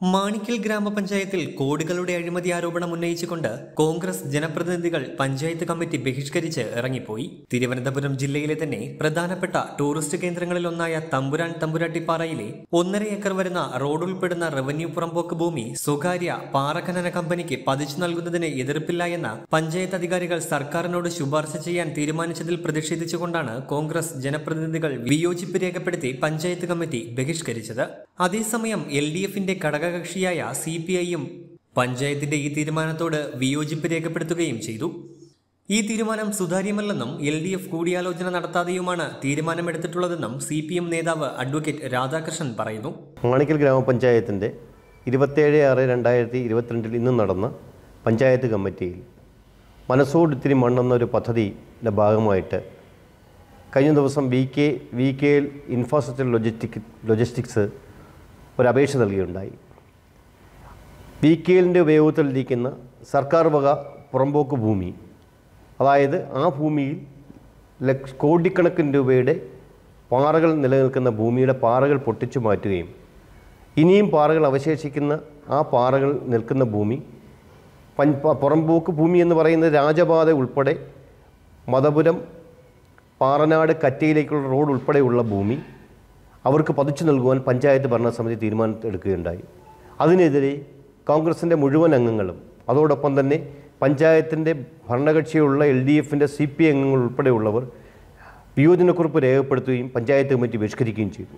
മാണിക്കൽ ഗ്രാമപഞ്ചായത്തിൽ കോടികളുടെ അഴിമതി ആരോപണം ഉന്നയിച്ചുകൊണ്ട് കോൺഗ്രസ് ജനപ്രതിനിധികൾ പഞ്ചായത്ത് കമ്മിറ്റി ബഹിഷ്കരിച്ച് ഇറങ്ങിപ്പോയി തിരുവനന്തപുരം ജില്ലയിലെ തന്നെ പ്രധാനപ്പെട്ട ടൂറിസ്റ്റ് കേന്ദ്രങ്ങളിലൊന്നായ തമ്പുരാൻ തമ്പുരാട്ടിപ്പാറയിലെ ഒന്നര ഏക്കർ വരുന്ന റോഡ് ഉൾപ്പെടുന്ന റവന്യൂ പുറമ്പോക്ക് ഭൂമി സ്വകാര്യ പാറഖനന കമ്പനിക്ക് പതിച്ചു നൽകുന്നതിന് എതിർപ്പില്ല എന്ന പഞ്ചായത്ത് അധികാരികൾ സർക്കാരിനോട് ശുപാർശ ചെയ്യാൻ തീരുമാനിച്ചതിൽ പ്രതിഷേധിച്ചുകൊണ്ടാണ് കോൺഗ്രസ് ജനപ്രതിനിധികൾ വിയോജിപ്പ് രേഖപ്പെടുത്തി പഞ്ചായത്ത് കമ്മിറ്റി ബഹിഷ്കരിച്ചത് അതേസമയം എൽ ഡി എഫിന്റെ ഘടകകക്ഷിയായ സി പി ഐയും പഞ്ചായത്തിന്റെ ഈ തീരുമാനത്തോട് വിയോജിപ്പ് രേഖപ്പെടുത്തുകയും ചെയ്തു ഈ തീരുമാനം സുതാര്യമല്ലെന്നും എൽ ഡി എഫ് കൂടിയാലോചന നടത്താതെയുമാണ് തീരുമാനമെടുത്തിട്ടുള്ളതെന്നും സി പി എം നേതാവ് അഡ്വക്കേറ്റ് രാധാകൃഷ്ണൻ പറയുന്നു മാണിക്കൽ ഗ്രാമപഞ്ചായത്തിൻ്റെ ഇരുപത്തേഴ് ആറ് രണ്ടായിരത്തി ഇരുപത്തിരണ്ടിൽ ഇന്ന് നടന്ന പഞ്ചായത്ത് കമ്മിറ്റിയിൽ മനസ്സോടിത്തിരി മണ്ണെന്നൊരു പദ്ധതിയുടെ ഭാഗമായിട്ട് കഴിഞ്ഞ ദിവസം V K V K L infrastructure logistic logistics ഒരു അപേക്ഷ നൽകിയുണ്ടായി വി കെ എല്ലിൻ്റെ ഉപയോഗത്തിലിരിക്കുന്ന സർക്കാർ വക പുറമ്പോക്ക് ഭൂമി അതായത് ആ ഭൂമിയിൽ ലക്ഷ കോടിക്കണക്കിന് രൂപയുടെ പാറകൾ നിലനിൽക്കുന്ന ഭൂമിയുടെ പാറകൾ പൊട്ടിച്ചു മാറ്റുകയും ഇനിയും പാറകൾ അവശേഷിക്കുന്ന ആ പാറകൾ നിൽക്കുന്ന ഭൂമി പൻ പ- പുറമ്പോക്ക് ഭൂമി എന്ന് പറയുന്നത് രാജപാത ഉൾപ്പെടെ മതപുരം പാറനാട് കറ്റയിലേക്കുള്ള റോഡ് ഉൾപ്പെടെയുള്ള ഭൂമി അവർക്ക് പതിച്ചു നൽകുവാൻ പഞ്ചായത്ത് ഭരണസമിതി തീരുമാനം എടുക്കുകയുണ്ടായി അതിനെതിരെ കോൺഗ്രസിൻ്റെ മുഴുവൻ അംഗങ്ങളും അതോടൊപ്പം തന്നെ പഞ്ചായത്തിൻ്റെ ഭരണകക്ഷിയുള്ള എൽ ഡി എഫിൻ്റെ സി പി അംഗങ്ങൾ ഉൾപ്പെടെയുള്ളവർ വിയോജനക്കുറിപ്പ് രേഖപ്പെടുത്തുകയും പഞ്ചായത്ത് കമ്മിറ്റി ബഹിഷ്കരിക്കുകയും ചെയ്തു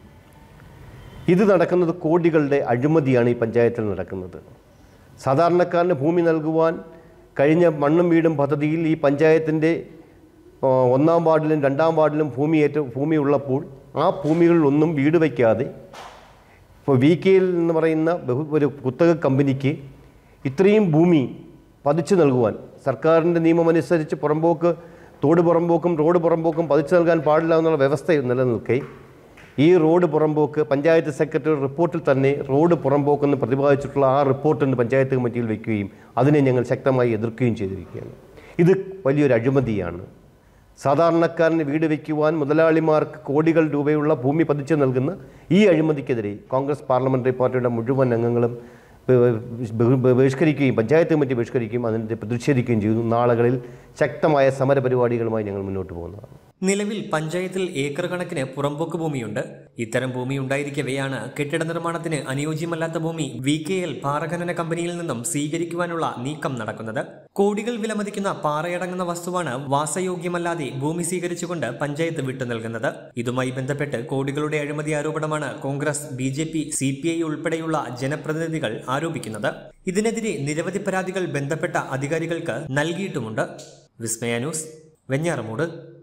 ഇത് നടക്കുന്നത് കോടികളുടെ അഴിമതിയാണ് ഈ പഞ്ചായത്തിൽ നടക്കുന്നത് സാധാരണക്കാരന് ഭൂമി നൽകുവാൻ കഴിഞ്ഞ മണ്ണും വീടും പദ്ധതിയിൽ ഈ പഞ്ചായത്തിൻ്റെ ആ, ഒന്നാം വാർഡിലും രണ്ടാം വാർഡിലും ഭൂമി ഏറ്റ ഭൂമി ഉള്ളപ്പോൾ ആ ഭൂമികളിലൊന്നും വീട് വയ്ക്കാതെ ഇപ്പോൾ വി കെ എൽ എന്ന് പറയുന്ന ബഹു ഒരു കുത്തക കമ്പനിക്ക് ഇത്രയും ഭൂമി പതിച്ചു നൽകുവാൻ സർക്കാരിൻ്റെ നിയമമനുസരിച്ച് പുറമ്പോക്ക് തോട് പുറമ്പോക്കും റോഡ് പുറമ്പോക്കും പതിച്ചു നൽകാൻ പാടില്ല എന്നുള്ള വ്യവസ്ഥ നിലനിൽക്കെ ഈ റോഡ് പുറമ്പോക്ക് പഞ്ചായത്ത് സെക്രട്ടറി റിപ്പോർട്ടിൽ തന്നെ റോഡ് പുറമ്പോക്കെന്ന് പ്രതിപാദിച്ചിട്ടുള്ള ആ റിപ്പോർട്ടിന് പഞ്ചായത്ത് കമ്മിറ്റിയിൽ വയ്ക്കുകയും അതിനെ ഞങ്ങൾ ശക്തമായി എതിർക്കുകയും ചെയ്തിരിക്കുകയാണ് ഇത് വലിയൊരു അഴിമതിയാണ് സാധാരണക്കാരന് വീട് വയ്ക്കുവാൻ മുതലാളിമാർക്ക് കോടികൾ രൂപയുള്ള ഭൂമി പതിച്ചു നൽകുന്ന ഈ അഴിമതിക്കെതിരെ കോൺഗ്രസ് പാർലമെൻ്ററി പാർട്ടിയുടെ മുഴുവൻ അംഗങ്ങളും ബ- ബ- ബ- ബഹിഷ്കരിക്കുകയും പഞ്ചായത്ത് കമ്മിറ്റി ബഹിഷ്കരിക്കുകയും അതിനെതിരെ പ്രതിഷേധിക്കുകയും ചെയ്തു നാളുകളിൽ ശക്തമായ സമരപരിപാടികളുമായി ഞങ്ങൾ മുന്നോട്ട് പോകുന്നതാണ് നിലവിൽ പഞ്ചായത്തിൽ ഏക്കർ കണക്കിന് പുറമ്പോക്ക് ഭൂമിയുണ്ട് ഇത്തരം ഭൂമി ഉണ്ടായിരിക്കവെയാണ് കെട്ടിട നിർമ്മാണത്തിന് അനുയോജ്യമല്ലാത്ത ഭൂമി വി കെ എൽ പാറഖനന കമ്പനിയിൽ നിന്നും സ്വീകരിക്കുവാനുള്ള നീക്കം നടക്കുന്നത് കോടികൾ വിലമതിക്കുന്ന പാറയടങ്ങുന്ന വസ്തുവാണ് വാസയോഗ്യമല്ലാതെ ഭൂമി സ്വീകരിച്ചുകൊണ്ട് പഞ്ചായത്ത് വിട്ടു നൽകുന്നത് ഇതുമായി ബന്ധപ്പെട്ട് കോടികളുടെ അഴിമതി ആരോപണമാണ് Congress B J P C P I ഉൾപ്പെടെയുള്ള ജനപ്രതിനിധികൾ ആരോപിക്കുന്നത് ഇതിനെതിരെ നിരവധി പരാതികൾ ബന്ധപ്പെട്ട അധികാരികൾക്ക് നൽകിയിട്ടുമുണ്ട് വിസ്മയ ന്യൂസ് വെഞ്ഞാറമൂട്